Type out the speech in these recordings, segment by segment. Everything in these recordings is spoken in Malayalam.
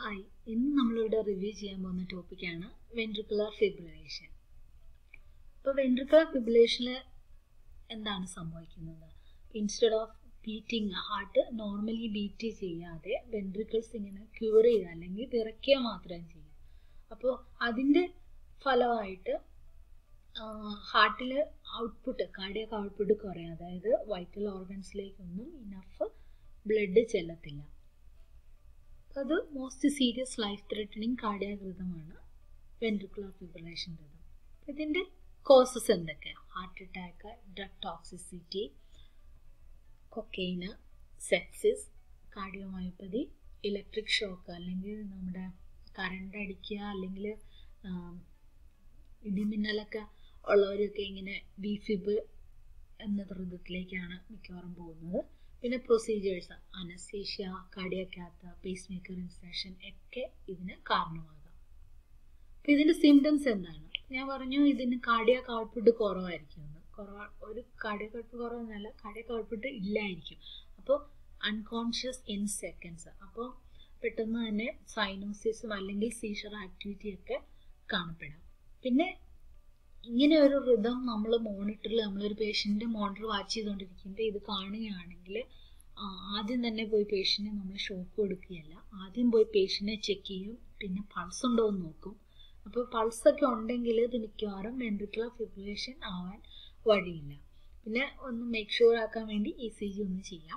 ഹായ് ഇന്ന് നമ്മളിവിടെ റിവ്യൂ ചെയ്യാൻ പോകുന്ന ടോപ്പിക്കാണ് വെൻട്രിക്കുലർ ഫിബ്രിലേഷൻ ഇപ്പോൾ വെൻട്രിക്കുലർ ഫിബ്രിലേഷനിൽ എന്താണ് സംഭവിക്കുന്നത് instead of beating heart normally beat ചെയ്യാതെ വെൻട്രിക്കിൾസ് ഇങ്ങനെ ക്യൂർ ചെയ്യുക അല്ലെങ്കിൽ വിറയ്ക്കുക മാത്രം ചെയ്യും അപ്പോൾ അതിൻ്റെ ഫലമായിട്ട് ഹാർട്ടിൽ ഔട്ട്പുട്ട് കാർഡിയക് ഔട്ട്പുട്ട് കുറയും അതായത് വൈറ്റൽ ഓർഗൻസിലേക്കൊന്നും ഇനഫ് ബ്ലഡ് ചെല്ലത്തില്ല അത് most serious life threatening cardiac റിതമാണ് വെൻട്രിക്കുലർ ഫിബ്രിലേഷൻ റിതം ഇതിൻ്റെ കോസസ് എന്തൊക്കെയാണ് ഹാർട്ട് അറ്റാക്ക് ഡ്രഗ് ടോക്സിസിറ്റി കൊക്കെയിന് സെപ്സിസ് കാർഡിയോമയോപ്പതി ഇലക്ട്രിക് ഷോക്ക് അല്ലെങ്കിൽ നമ്മുടെ കറണ്ട് അടിക്കുക അല്ലെങ്കിൽ ഇടിമിന്നലൊക്കെ ഉള്ളവരൊക്കെ ഇങ്ങനെ ബി ഫിബ് എന്ന ഋതത്തിലേക്കാണ് മിക്കവാറും പോകുന്നത് പിന്നെ procedures anaesthesia cardiac cath pacemaker insertion ഒക്കെ ഇതിന് കാരണമാകാം അപ്പം ഇതിൻ്റെ സിംറ്റംസ് എന്താണ് ഞാൻ പറഞ്ഞു ഇതിന് കാർഡിയാക് ഔട്ട്പുട്ട് കുറവായിരിക്കും എന്ന് കുറവ് ഒരു കാർഡിയക് ഔട്ട്പുട്ട് കുറവെന്നല്ല കാർഡിയക് ഔട്ട്പുട്ട് ഇല്ലായിരിക്കും അപ്പോൾ അൺകോൺഷ്യസ് ഇൻ സെക്കൻഡ്സ് അപ്പോൾ പെട്ടെന്ന് തന്നെ സൈനോസിസും അല്ലെങ്കിൽ സീഷർ ആക്ടിവിറ്റി ഒക്കെ കാണപ്പെടാം പിന്നെ ഇങ്ങനെ ഒരു ഋതം നമ്മൾ മോണിറ്ററിൽ നമ്മളൊരു പേഷ്യൻ്റെ മോണിറ്റർ വാച്ച് ചെയ്തുകൊണ്ടിരിക്കുമ്പോൾ ഇത് കാണുകയാണെങ്കിൽ ആദ്യം തന്നെ പോയി പേഷ്യൻറ്റിന് നമ്മൾ ഷോക്ക് കൊടുക്കുകയല്ല ആദ്യം പോയി പേഷ്യൻറ്റിനെ ചെക്ക് ചെയ്യും പിന്നെ പൾസ് ഉണ്ടോ എന്ന് നോക്കും അപ്പോൾ പൾസൊക്കെ ഉണ്ടെങ്കിൽ ഇത് മിക്കവാറും വെൻട്രിക്കുലർ ഫിബ്രിലേഷൻ ആവാൻ വഴിയില്ല പിന്നെ ഒന്ന് മേക്ക് ഷുവർ ആക്കാൻ വേണ്ടി ഇ സി ജി ഒന്ന് ചെയ്യാം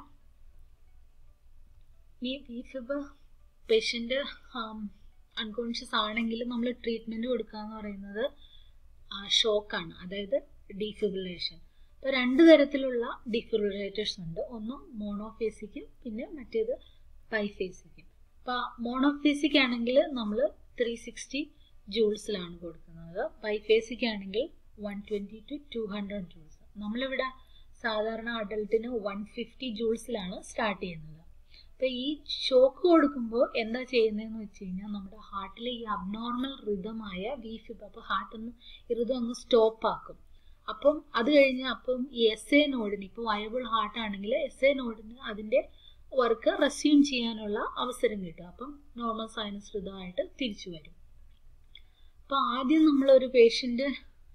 ഈ ഈ ഫിബ് പേഷ്യൻ്റ് അൺകോൺഷ്യസ് ആണെങ്കിൽ നമ്മൾ ട്രീറ്റ്മെൻറ്റ് കൊടുക്കുക എന്ന് പറയുന്നത് ഷോക്കാണ് അതായത് ഡീഫിബ്രിലേഷൻ ഇപ്പോൾ രണ്ട് തരത്തിലുള്ള ഡിഫിബ്രിലേറ്റേഴ്സ് ഉണ്ട് ഒന്ന് മോണോഫേസിക്കും പിന്നെ മറ്റേത് ബൈഫേസിക്കും അപ്പോൾ മോണോഫേസിക് ആണെങ്കിൽ നമ്മൾ ത്രീ സിക്സ്റ്റി ജൂൾസിലാണ് കൊടുക്കുന്നത് ബൈഫേസിക് ആണെങ്കിൽ one twenty to two hundred joules നമ്മളിവിടെ സാധാരണ അഡൽട്ടിന് വൺ ഫിഫ്റ്റി ജൂൾസിലാണ് സ്റ്റാർട്ട് ചെയ്യുന്നത് അപ്പോൾ ഈ ഷോക്ക് കൊടുക്കുമ്പോൾ എന്താ ചെയ്യുന്നതെന്ന് വെച്ച് കഴിഞ്ഞാൽ നമ്മുടെ ഹാർട്ടിലെ ഈ അബ്നോർമൽ ഋതമായ വി ഫിബ് അപ്പോൾ ഹാർട്ട് ഒന്ന് ഋതം ഒന്ന് സ്റ്റോപ്പ് ആക്കും അപ്പം അത് കഴിഞ്ഞ് അപ്പം ഈ എസ് എ നോഡിന് ഇപ്പോൾ വയബിൾ ഹാർട്ട് ആണെങ്കിൽ എസ് എ നോഡിന് അതിൻ്റെ വർക്ക് റെസ്യൂം ചെയ്യാനുള്ള അവസരം കിട്ടും അപ്പം നോർമൽ സൈനസ് ഋതമായിട്ട് തിരിച്ചു വരും അപ്പോൾ ആദ്യം നമ്മളൊരു പേഷ്യൻ്റ്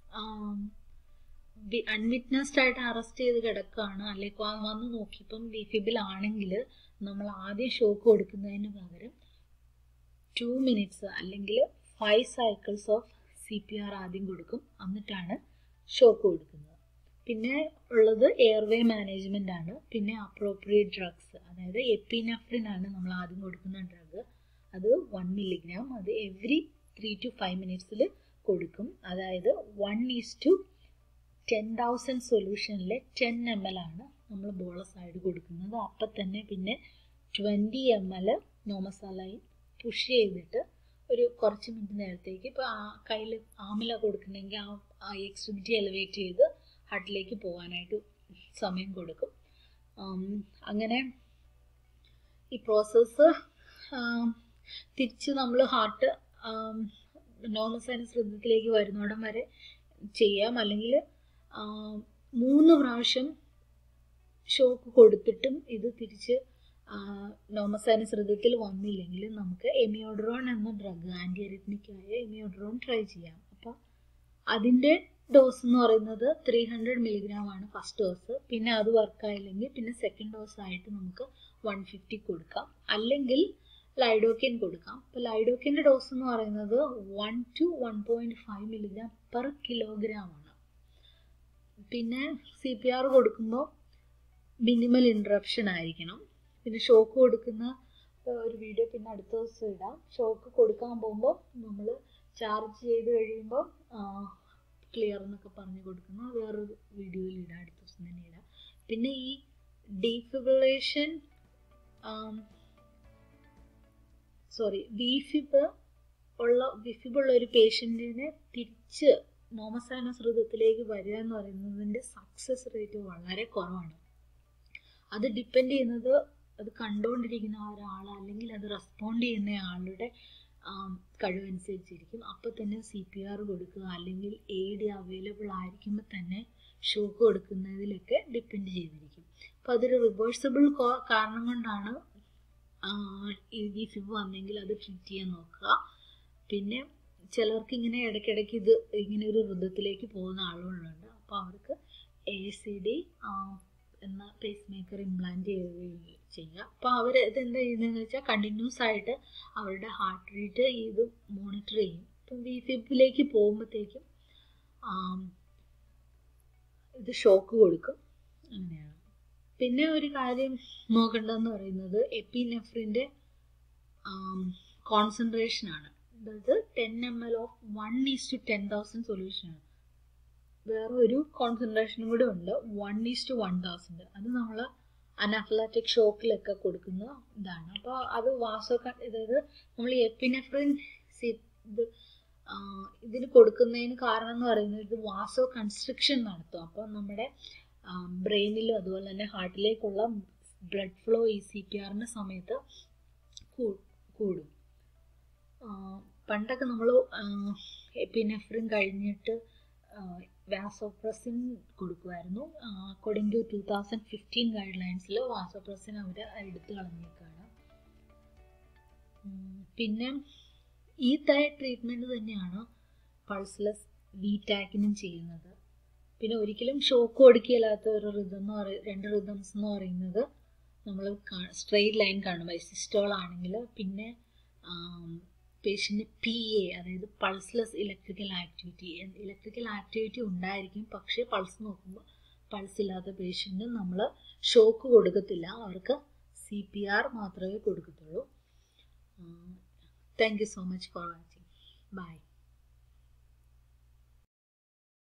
അൺവിറ്റ്നസ്ഡ് ആയിട്ട് അറസ്റ്റ് ചെയ്ത് കിടക്കുകയാണ് അല്ലെങ്കിൽ വന്ന് നോക്കിയപ്പം ബി ഫിബിലാണെങ്കിൽ നമ്മൾ ആദ്യം ഷോക്ക് കൊടുക്കുന്നതിന് പകരം ടു മിനിറ്റ്സ് അല്ലെങ്കിൽ five cycles of C P R ആദ്യം കൊടുക്കും എന്നിട്ടാണ് ഷോക്ക് കൊടുക്കുന്നത് പിന്നെ ഉള്ളത് എയർവേ മാനേജ്മെൻ്റ് ആണ് പിന്നെ അപ്രോപ്രിയേറ്റ് ഡ്രഗ്സ് അതായത് എപ്പിനഫ്രിൻ ആണ് നമ്മൾ ആദ്യം കൊടുക്കുന്ന ഡ്രഗ് അത് വൺ മില്ലിഗ്രാം അത് എവറി ത്രീ ടു ഫൈവ് മിനിറ്റ്സിൽ കൊടുക്കും അതായത് one is to ten thousand സൊല്യൂഷനിലെ ടെൻ എം എൽ ആണ് നമ്മൾ ബോളസ് ആയിട്ട് കൊടുക്കുന്നത് അപ്പം തന്നെ പിന്നെ twenty M L normal saline push ചെയ്തിട്ട് ഒരു കുറച്ച് മിനിറ്റ് നേരത്തേക്ക് ഇപ്പോൾ ആ കയ്യിൽ ആമില കൊടുക്കണമെങ്കിൽ ആ ആ എക്സ്ട്രിമിറ്റി എലിവേറ്റ് ചെയ്ത് ഹാർട്ടിലേക്ക് പോകാനായിട്ട് സമയം കൊടുക്കും അങ്ങനെ ഈ പ്രോസസ്സ് തിരിച്ച് നമ്മൾ ഹാർട്ട് നോർമൽ സൈനസ് ഹൃദയത്തിലേക്ക് വരുന്നോടം വരെ ചെയ്യാം അല്ലെങ്കിൽ മൂന്ന് പ്രാവശ്യം ഷോക്ക് കൊടുത്തിട്ടും ഇത് തിരിച്ച് നോമസൈനസ് ഹൃദയത്തിൽ വന്നില്ലെങ്കിൽ നമുക്ക് എമിയോഡ്രോൺ എന്ന ഡ്രഗ് ആൻറ്റി അരിത്മിക്കായ എമിയോഡ്രോൺ ട്രൈ ചെയ്യാം അപ്പം അതിൻ്റെ ഡോസ് എന്ന് പറയുന്നത് ത്രീ ഹൺഡ്രഡ് മില്ലിഗ്രാം ആണ് ഫസ്റ്റ് ഡോസ് പിന്നെ അത് വർക്കായില്ലെങ്കിൽ പിന്നെ സെക്കൻഡ് ഡോസ് ആയിട്ട് നമുക്ക് വൺ ഫിഫ്റ്റി കൊടുക്കാം അല്ലെങ്കിൽ ലൈഡോക്കിൻ കൊടുക്കാം അപ്പോൾ ലൈഡോക്കിൻ്റെ ഡോസ് എന്ന് പറയുന്നത് one to one point five milligram per kilogram ആണ് പിന്നെ സി പി ആർ കൊടുക്കുമ്പോൾ മിനിമൽ ഇൻട്രപ്ഷൻ ആയിരിക്കണം പിന്നെ ഷോക്ക് കൊടുക്കുന്ന ഒരു വീഡിയോ പിന്നെ അടുത്ത ദിവസം ഇടാം ഷോക്ക് കൊടുക്കാൻ പോകുമ്പോൾ നമ്മൾ ചാർജ് ചെയ്ത് കഴിയുമ്പോൾ ക്ലിയർ എന്നൊക്കെ പറഞ്ഞു കൊടുക്കുന്ന വേറൊരു വീഡിയോയിൽ ഇടാം അടുത്ത ദിവസം തന്നെ ഇടാം പിന്നെ ഈ ഡീഫിബ്രിലേഷൻ സോറി വിഫിബ് ഉള്ള വിഫിബ് ഉള്ള ഒരു പേഷ്യൻറ്റിനെ തിരിച്ച് നോമസൈനസ് ഹൃദയത്തിലേക്ക് വരിക എന്ന് പറയുന്നതിൻ്റെ സക്സസ് റേറ്റ് വളരെ കുറവാണ് അത് ഡിപ്പെൻഡ് ചെയ്യുന്നത് അത് കണ്ടുകൊണ്ടിരിക്കുന്ന ഒരാൾ അല്ലെങ്കിൽ അത് റെസ്പോണ്ട് ചെയ്യുന്ന ആളുടെ കഴിവനുസരിച്ചിരിക്കും അപ്പോൾ തന്നെ സി പി ആർ കൊടുക്കുക അല്ലെങ്കിൽ എയ്ഡ് അവൈലബിൾ ആയിരിക്കുമ്പോൾ തന്നെ ഷോക്ക് കൊടുക്കുന്നതിലൊക്കെ ഡിപ്പെൻഡ് ചെയ്തിരിക്കും അപ്പോൾ അതൊരു റിവേഴ്സിബിൾ കാരണം കൊണ്ടാണ് ഈ വി ഫിബ് വന്നെങ്കിൽ അത് ട്രീറ്റ് ചെയ്യാൻ നോക്കുക പിന്നെ ചിലർക്ക് ഇങ്ങനെ ഇടയ്ക്കിടയ്ക്ക് ഇത് ഇങ്ങനെ ഒരു വൃദ്ധത്തിലേക്ക് പോകുന്ന ആളുകളുണ്ട് അപ്പോൾ അവർക്ക് എ സി ഡി എന്ന പേസ് മേക്കർ ഇംപ്ലാന്റ് ചെയ്യുക അപ്പോൾ അവർ ഇതെന്താ ചെയ്യുന്നതെന്ന് വെച്ചാൽ കണ്ടിന്യൂസ് ആയിട്ട് അവരുടെ ഹാർട്ട് റേറ്റ് ഇത് മോണിറ്റർ ചെയ്യും ഇപ്പം വി ഫിബിലേക്ക് പോകുമ്പോഴത്തേക്കും ഇത് ഷോക്ക് കൊടുക്കും അങ്ങനെയാണ് പിന്നെ ഒരു കാര്യം നോക്കേണ്ടതെന്ന് പറയുന്നത് എപ്പിനെഫ്രിൻ്റെ കോൺസെൻട്രേഷൻ ആണ് അതായത് ten M L of one is to ten thousand സൊല്യൂഷനാണ് വേറെ ഒരു കോൺസെൻട്രേഷനും കൂടെ ഉണ്ട് one is to one thousand അത് നമ്മൾ അനാഫ്ലാറ്റിക് ഷോക്കിലൊക്കെ കൊടുക്കുന്ന ഇതാണ് അപ്പോൾ അത് വാസോ അതായത് നമ്മൾ എപ്പിനെഫ്രിൻ ഇത് ഇതിന് കൊടുക്കുന്നതിന് കാരണം എന്ന് പറയുന്നത് ഇത് വാസോ കൺസ്ട്രക്ഷൻ നടത്തും അപ്പോൾ നമ്മുടെ ബ്രെയിനിലും അതുപോലെ തന്നെ ഹാർട്ടിലേക്കുള്ള ബ്ലഡ് ഫ്ലോ ഈ സി പി ആറിൻ്റെ സമയത്ത് കൂടും പണ്ടൊക്കെ നമ്മൾ എപ്പിനെഫ്രിൻ കഴിഞ്ഞിട്ട് വാസോപ്രസിൻ കൊടുക്കുമായിരുന്നു according to two thousand fifteen ഗൈഡ് ലൈൻസിൽ വാസോപ്രസിൻ അവർ എടുത്തു കളഞ്ഞേക്കാണ് പിന്നെ ഈ തര ട്രീറ്റ്മെൻറ്റ് തന്നെയാണ് പൾസ്ലെസ് വീറ്റാക്കിനും ചെയ്യുന്നത് പിന്നെ ഒരിക്കലും ഷോക്ക് കൊടുക്കില്ലാത്ത ഒരു റിതം എന്ന് പറയും രണ്ട് റിതംസ് എന്ന് പറയുന്നത് നമ്മൾ സ്ട്രെയിറ്റ് ലൈൻ കാണും സിസ്റ്റോൾ ആണെങ്കിൽ പിന്നെ patient P E A pulseless electrical activity electrical activity ഉണ്ടായിരിക്കും പക്ഷേ പൾസ് നോക്കുമ്പോൾ പൾസ് ഇല്ലാത്ത പേഷ്യൻറ്റ് നമ്മൾ ഷോക്ക് കൊടുക്കത്തില്ല അവർക്ക് സി പി ആർ മാത്രമേ കൊടുക്കത്തുള്ളൂ thank you so much for watching by